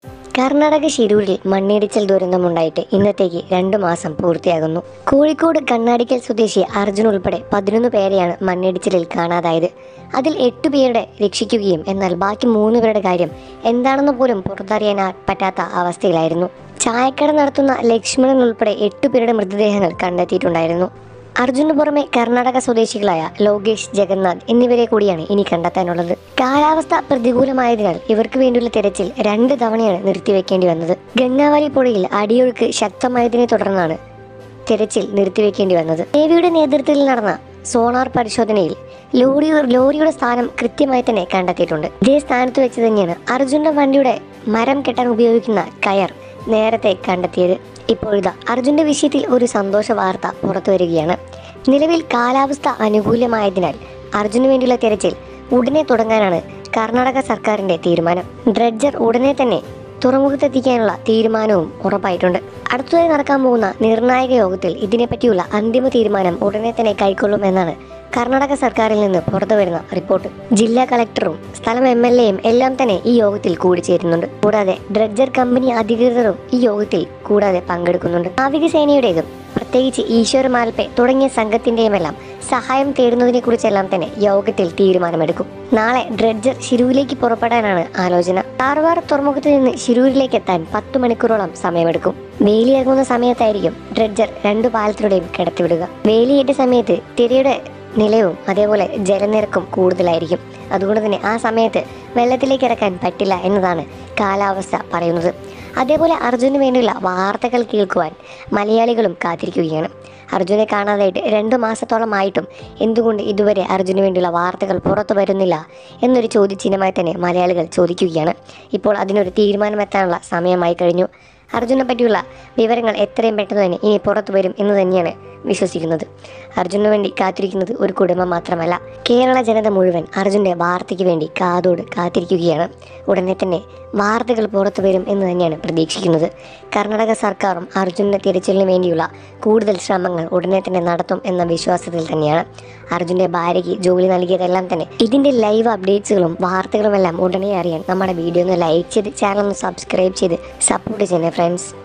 കർണാടക ശിരൂരിൽ മണ്ണിടിച്ചൽ ദുരന്തമുണ്ടായിട്ട് ഇന്നത്തേക്ക് രണ്ടു മാസം പൂർത്തിയാകുന്നു കോഴിക്കോട് കണ്ണാടിക്കൽ സ്വദേശി അർജുൻ ഉൾപ്പെടെ പതിനൊന്ന് പേരെയാണ് മണ്ണിടിച്ചിലിൽ കാണാതായത് അതിൽ എട്ട് പേരുടെ രക്ഷിക്കുകയും എന്നാൽ ബാക്കി മൂന്ന് പേരുടെ കാര്യം എന്താണെന്ന് പോലും പുറത്തറിയാൻ ആ- പറ്റാത്ത അവസ്ഥയിലായിരുന്നു ചായക്കട നടത്തുന്ന ലക്ഷ്മണൻ ഉൾപ്പെടെ എട്ട് പേരുടെ മൃതദേഹങ്ങൾ കണ്ടെത്തിയിട്ടുണ്ടായിരുന്നു അർജുന് പുറമെ കർണാടക സ്വദേശികളായ ലോകേഷ് ജഗന്നാഥ് എന്നിവരെ കൂടിയാണ് ഇനി കണ്ടെത്താനുള്ളത് കാലാവസ്ഥ പ്രതികൂലമായതിനാൽ ഇവർക്ക് വേണ്ടിയുള്ള തെരച്ചിൽ രണ്ട് തവണയാണ് നിർത്തിവെക്കേണ്ടി വന്നത് ഗംഗാവലി പുഴയിൽ അടിയൊഴുക്ക് ശക്തമായതിനെ തുടർന്നാണ് തെരച്ചിൽ നിർത്തിവെക്കേണ്ടി വന്നത് നേവിയുടെ നേതൃത്വത്തിൽ നടന്ന സോണാർ പരിശോധനയിൽ ലോറി ലോറിയുടെ സ്ഥാനം കൃത്യമായി തന്നെ കണ്ടെത്തിയിട്ടുണ്ട് ഇതേ സ്ഥാനത്ത് വെച്ച് തന്നെയാണ് അർജുന്റെ വണ്ടിയുടെ മരം കെട്ടാൻ ഉപയോഗിക്കുന്ന കയർ നേരത്തെ കണ്ടെത്തിയത് ഇപ്പോഴിതാ അർജുന്റെ വിഷയത്തിൽ ഒരു സന്തോഷ വാർത്ത പുറത്തു വരികയാണ് നിലവിൽ കാലാവസ്ഥ അനുകൂലമായതിനാൽ അർജുന് വേണ്ടിയുള്ള തെരച്ചിൽ ഉടനെ തുടങ്ങാനാണ് കർണാടക സർക്കാരിന്റെ തീരുമാനം ഡ്രഡ്ജർ ഉടനെ തന്നെ തുറമുഖത്തെത്തിക്കാനുള്ള തീരുമാനവും ഉറപ്പായിട്ടുണ്ട് അടുത്തതായി നടക്കാൻ പോകുന്ന നിർണായക യോഗത്തിൽ ഇതിനെപ്പറ്റിയുള്ള അന്തിമ തീരുമാനം ഉടനെ തന്നെ കൈക്കൊള്ളുമെന്നാണ് കർണാടക സർക്കാരിൽ നിന്ന് പുറത്തുവരുന്ന റിപ്പോർട്ട് ജില്ലാ കളക്ടറും സ്ഥലം എം എൽ എയും എല്ലാം തന്നെ ഈ യോഗത്തിൽ കൂടിച്ചേരുന്നുണ്ട് കൂടാതെ ഡ്രഡ്ജർ കമ്പനി അധികൃതരും ഈ യോഗത്തിൽ കൂടാതെ പങ്കെടുക്കുന്നുണ്ട് നാവികസേനയുടേതും പ്രത്യേകിച്ച് ഈശ്വര മാൽപ്പെ തുടങ്ങിയ സംഘത്തിന്റെയുമെല്ലാം സഹായം തേടുന്നതിനെ കുറിച്ചെല്ലാം തന്നെ യോഗത്തിൽ തീരുമാനമെടുക്കും നാളെ ഡ്രഡ്ജർ ശിരൂരിലേക്ക് പുറപ്പെടാനാണ് ആലോചന കാർവാർ തുറമുഖത്ത് നിന്ന് ശിരൂരിലേക്ക് എത്താൻ പത്ത് മണിക്കൂറോളം സമയമെടുക്കും വേലിയിറങ്ങുന്ന സമയത്തായിരിക്കും ഡ്രഡ്ജർ രണ്ടു പാലത്തിലൂടെയും കിടത്തിവിടുക വേലിയേറ്റ സമയത്ത് തിരയുടെ നിലവും അതേപോലെ ജലനിരക്കും കൂടുതലായിരിക്കും അതുകൊണ്ട് തന്നെ ആ സമയത്ത് വെള്ളത്തിലേക്ക് ഇറക്കാൻ പറ്റില്ല എന്നതാണ് കാലാവസ്ഥ പറയുന്നത് അതേപോലെ അർജുന് വേണ്ടിയുള്ള വാർത്തകൾ കേൾക്കുവാൻ മലയാളികളും കാത്തിരിക്കുകയാണ് അർജുനെ കാണാതായിട്ട് രണ്ട് മാസത്തോളമായിട്ടും എന്തുകൊണ്ട് ഇതുവരെ അർജുന് വേണ്ടിയുള്ള വാർത്തകൾ പുറത്തു വരുന്നില്ല എന്നൊരു ചോദ്യചിഹ്നമായി തന്നെ മലയാളികൾ ചോദിക്കുകയാണ് ഇപ്പോൾ അതിനൊരു തീരുമാനമെത്താനുള്ള സമയമായി കഴിഞ്ഞു അർജുനെ പറ്റിയുള്ള വിവരങ്ങൾ എത്രയും പെട്ടെന്ന് തന്നെ ഇനി പുറത്തു വരും എന്ന് തന്നെയാണ് വിശ്വസിക്കുന്നത് അർജുനു വേണ്ടി കാത്തിരിക്കുന്നത് ഒരു കുടുംബം മാത്രമല്ല കേരള ജനത മുഴുവൻ അർജുൻ്റെ വാർത്തയ്ക്ക് വേണ്ടി കാതോട് കാത്തിരിക്കുകയാണ് ഉടനെ തന്നെ വാർത്തകൾ പുറത്തു വരും എന്ന് തന്നെയാണ് പ്രതീക്ഷിക്കുന്നത് കർണാടക സർക്കാരും അർജുൻ്റെ തിരച്ചിലിന് വേണ്ടിയുള്ള കൂടുതൽ ശ്രമങ്ങൾ ഉടനെ തന്നെ നടത്തും എന്ന വിശ്വാസത്തിൽ തന്നെയാണ് അർജുൻ്റെ ഭാര്യയ്ക്ക് ജോലി നൽകിയതെല്ലാം തന്നെ ഇതിൻ്റെ ലൈവ് അപ്ഡേറ്റ്സുകളും വാർത്തകളും എല്ലാം ഉടനെ അറിയാൻ നമ്മുടെ വീഡിയോ ഒന്ന് ലൈക്ക് ചെയ്ത് ചാനൽ ഒന്ന് സബ്സ്ക്രൈബ് ചെയ്ത് സപ്പോർട്ട് ചെയ്യണേ ഫ്രണ്ട്സ്